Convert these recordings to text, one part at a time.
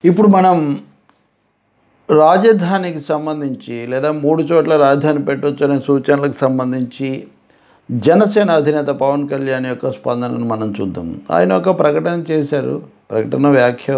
ఇప్పుడు మనం రాజధానికి సంబంధించి లేదా మూడు చోట్ల రాజధాని పెట్టవచ్చు అనే సూచనలకు సంబంధించి జనసేన అధినేత పవన్ కళ్యాణ్ యొక్క స్పందనను మనం చూద్దాం ఆయన ఒక ప్రకటన చేశారు ప్రకటన వ్యాఖ్య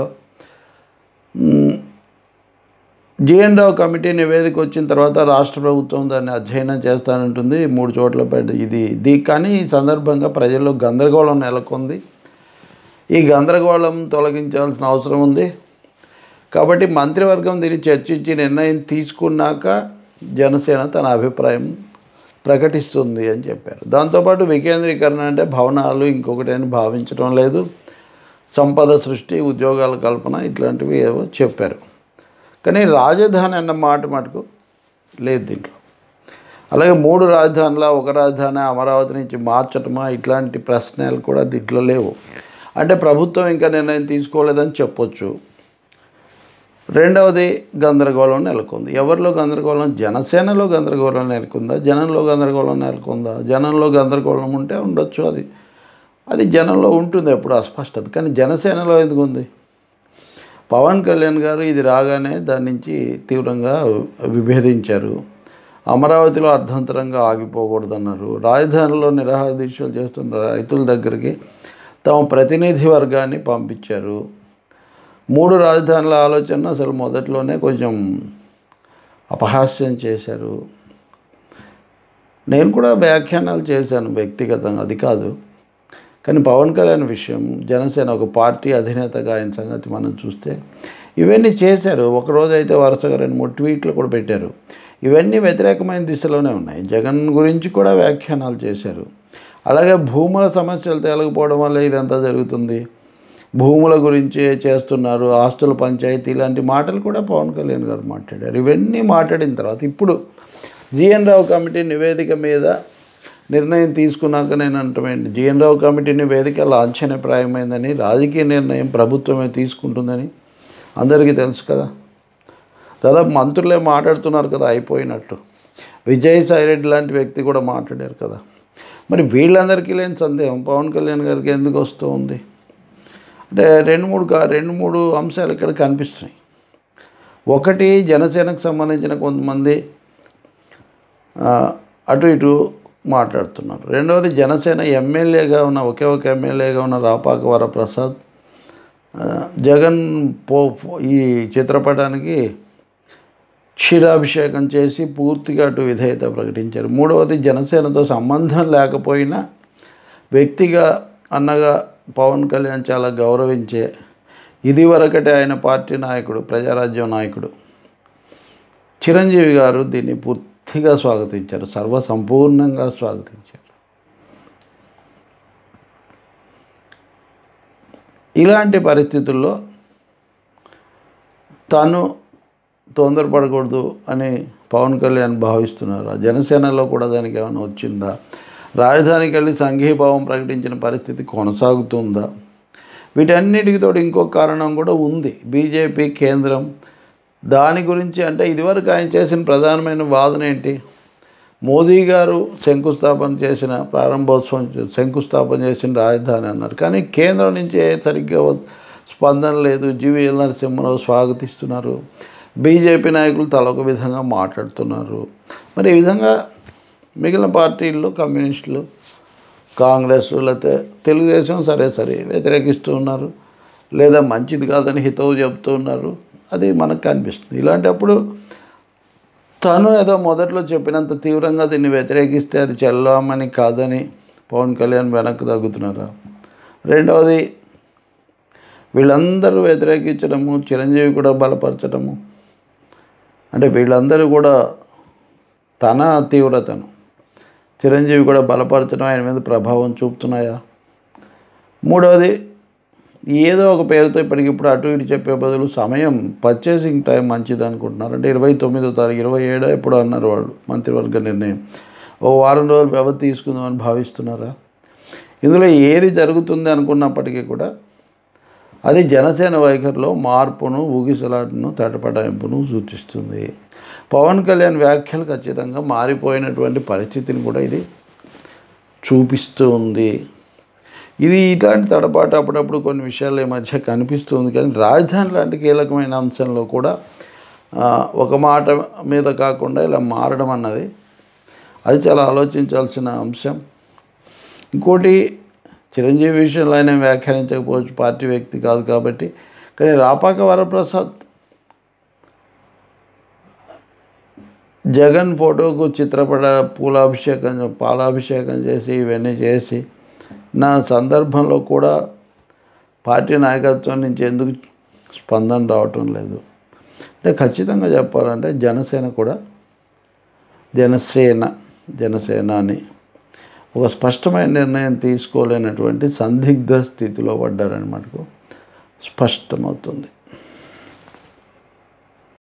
జిఎన్ రావు కమిటీ నివేదిక వచ్చిన తర్వాత రాష్ట్ర ప్రభుత్వం దాన్ని అధ్యయనం చేస్తానంటుంది మూడు చోట్ల పెద్ద ఇది దీ కానీ ఈ సందర్భంగా ప్రజల్లో గందరగోళం నెలకొంది ఈ గందరగోళం తొలగించాల్సిన అవసరం ఉంది కాబట్టి మంత్రివర్గం దీన్ని చర్చించి నిర్ణయం తీసుకున్నాక జనసేన తన అభిప్రాయం ప్రకటిస్తుంది అని చెప్పారు దాంతోపాటు వికేంద్రీకరణ అంటే భవనాలు ఇంకొకటి అని భావించడం లేదు సంపద సృష్టి ఉద్యోగాల కల్పన ఇట్లాంటివి ఏవో చెప్పారు కానీ రాజధాని అన్న మాట మటుకు లేదు దీంట్లో అలాగే మూడు రాజధానుల ఒక రాజధాని అమరావతి నుంచి మార్చటమా ఇట్లాంటి ప్రశ్నలు కూడా దీంట్లో లేవు అంటే ప్రభుత్వం ఇంకా నిర్ణయం తీసుకోలేదని చెప్పొచ్చు రెండవది గందరగోళం నెలకొంది ఎవరిలో గందరగోళం జనసేనలో గందరగోళం నెలకొందా జనంలో గందరగోళం నెలకొందా జనంలో గందరగోళం ఉంటే ఉండొచ్చు అది అది జనంలో ఉంటుంది ఎప్పుడు అస్పష్టత కానీ జనసేనలో ఎందుకు ఉంది పవన్ కళ్యాణ్ గారు ఇది రాగానే దాని నుంచి తీవ్రంగా విభేదించారు అమరావతిలో అర్ధంతరంగా ఆగిపోకూడదన్నారు రాజధానిలో నిరాహార దీక్షలు చేస్తున్న రైతుల దగ్గరికి తమ ప్రతినిధి వర్గాన్ని పంపించారు మూడు రాజధానుల ఆలోచన అసలు మొదట్లోనే కొంచెం అపహాస్యం చేశారు నేను కూడా వ్యాఖ్యానాలు చేశాను వ్యక్తిగతంగా అది కాదు కానీ పవన్ కళ్యాణ్ విషయం జనసేన ఒక పార్టీ అధినేతగా ఆయన సంగతి మనం చూస్తే ఇవన్నీ చేశారు ఒకరోజు అయితే వరుసగా రెండు మూడు ట్వీట్లు కూడా పెట్టారు ఇవన్నీ వ్యతిరేకమైన దిశలోనే ఉన్నాయి జగన్ గురించి కూడా వ్యాఖ్యానాలు చేశారు అలాగే భూముల సమస్యలు తేలకపోవడం వల్ల ఇదంతా జరుగుతుంది భూముల గురించి చేస్తున్నారు ఆస్తుల పంచాయతీ ఇలాంటి మాటలు కూడా పవన్ కళ్యాణ్ గారు మాట్లాడారు ఇవన్నీ మాట్లాడిన తర్వాత ఇప్పుడు జిఎన్ రావు కమిటీ నివేదిక మీద నిర్ణయం తీసుకున్నాక నేను అంటమేంటి జిఎన్ రావు కమిటీ నివేదిక లాంఛనప్రాయమైందని రాజకీయ నిర్ణయం ప్రభుత్వమే తీసుకుంటుందని అందరికీ తెలుసు కదా దాదాపు మంత్రులే మాట్లాడుతున్నారు కదా అయిపోయినట్టు విజయసాయి రెడ్డి లాంటి వ్యక్తి కూడా మాట్లాడారు కదా మరి వీళ్ళందరికీ లేని సందేహం పవన్ కళ్యాణ్ గారికి ఎందుకు వస్తూ ఉంది అంటే రెండు మూడు కా- రెండు మూడు అంశాలు ఇక్కడ కనిపిస్తున్నాయి ఒకటి జనసేనకు సంబంధించిన కొంతమంది ఆ, అటు ఇటు మాట్లాడుతున్నారు రెండవది జనసేన ఎమ్మెల్యేగా ఉన్న ఒకే ఒక ఎమ్మెల్యేగా ఉన్న రాపాక వరప్రసాద్ ఆ, జగన్ పో పో- ఈ చిత్రపటానికి క్షీరాభిషేకం చేసి పూర్తిగా అటు విధేయత ప్రకటించారు మూడవది జనసేనతో సంబంధం లేకపోయినా వ్యక్తిగా అన్నగా పవన్ కళ్యాణ్ చాలా గౌరవించే ఇదివరకటే ఆయన పార్టీ నాయకుడు ప్రజారాజ్యం నాయకుడు చిరంజీవి గారు దీన్ని పూర్తిగా స్వాగతించారు సర్వసంపూర్ణంగా స్వాగతించారు ఇలాంటి పరిస్థితుల్లో తాను తొందరపడకూడదు అని పవన్ కళ్యాణ్ భావిస్తున్నారు ఆ జనసేనలో కూడా దానికి ఏమైనా వచ్చిందా రాజధానికి వెళ్ళి సంఘీభావం ప్రకటించిన పరిస్థితి కొనసాగుతుందా వీటన్నిటికి తోడు ఇంకొక కారణం కూడా ఉంది బీజేపీ కేంద్రం దాని గురించి అంటే ఇదివరకు ఆయన చేసిన ప్రధానమైన వాదన ఏంటి మోదీ గారు శంకుస్థాపన చేసిన ప్రారంభోత్సవం చే- శంకుస్థాపన చేసిన రాజధాని అన్నారు కానీ కేంద్రం నుంచి ఏ సరిగ్గా వ- స్పందన లేదు జీవీఎల్ నరసింహరావు స్వాగతిస్తున్నారు బీజేపీ నాయకులు తలొక విధంగా మాట్లాడుతున్నారు మరి ఈ విధంగా మిగిలిన పార్టీల్లో కమ్యూనిస్టులు కాంగ్రెస్ లేకపోతే తెలుగుదేశం సరే సరే వ్యతిరేకిస్తూ ఉన్నారు లేదా మంచిది కాదని హితవు చెప్తూ ఉన్నారు అది మనకు కనిపిస్తుంది ఇలాంటప్పుడు తను ఏదో మొదట్లో చెప్పినంత తీవ్రంగా దీన్ని వ్యతిరేకిస్తే అది చెల్లమని కాదని పవన్ కళ్యాణ్ వెనక్కి తగ్గుతున్నారా రెండవది వీళ్ళందరూ వ్యతిరేకించడము చిరంజీవి కూడా బలపరచడము అంటే వీళ్ళందరూ కూడా తన తీవ్రతను చిరంజీవి కూడా బలపరచడం ఆయన మీద ప్రభావం చూపుతున్నాయా మూడవది ఏదో ఒక పేరుతో ఇప్పటికిప్పుడు అటు ఇటు చెప్పే బదులు సమయం పర్చేసింగ్ టైం మంచిది అనుకుంటున్నారు అంటే ఇరవై తొమ్మిదో తారీఖు ఇరవై ఏడో ఎప్పుడో అన్నారు వాళ్ళు మంత్రివర్గ నిర్ణయం ఓ వారం రోజులు వ్యవధి తీసుకుందామని భావిస్తున్నారా ఇందులో ఏది జరుగుతుంది అనుకున్నప్పటికీ కూడా అది జనసేన వైఖరిలో మార్పును ఊగిసలాటను తటపటాయింపును సూచిస్తుంది పవన్ కళ్యాణ్ వ్యాఖ్యలు ఖచ్చితంగా మారిపోయినటువంటి పరిస్థితిని కూడా ఇది చూపిస్తూ ఉంది ఇది ఇట్లాంటి తడపాటు అప్పుడప్పుడు కొన్ని విషయాలు ఈ మధ్య కనిపిస్తుంది కానీ రాజధాని లాంటి కీలకమైన అంశంలో కూడా ఆ, ఒక మాట మీద కాకుండా ఇలా మారడం అన్నది అది చాలా ఆలోచించాల్సిన అంశం ఇంకోటి చిరంజీవి విషయంలో ఆయన వ్యాఖ్యానించకపోవచ్చు పార్టీ వ్యక్తి కాదు కాబట్టి కానీ రాపాక వరప్రసాద్ జగన్ ఫోటోకు చిత్రపట పూలాభిషేకం పాలాభిషేకం చేసి ఇవన్నీ చేసి నా సందర్భంలో కూడా పార్టీ నాయకత్వం నుంచి ఎందుకు స్పందన రావటం లేదు అంటే ఖచ్చితంగా చెప్పాలంటే జనసేన కూడా జనసేన జనసేన అని ఒక స్పష్టమైన నిర్ణయం తీసుకోలేనటువంటి సందిగ్ధ స్థితిలో పడ్డారని మటుకు స్పష్టమవుతుంది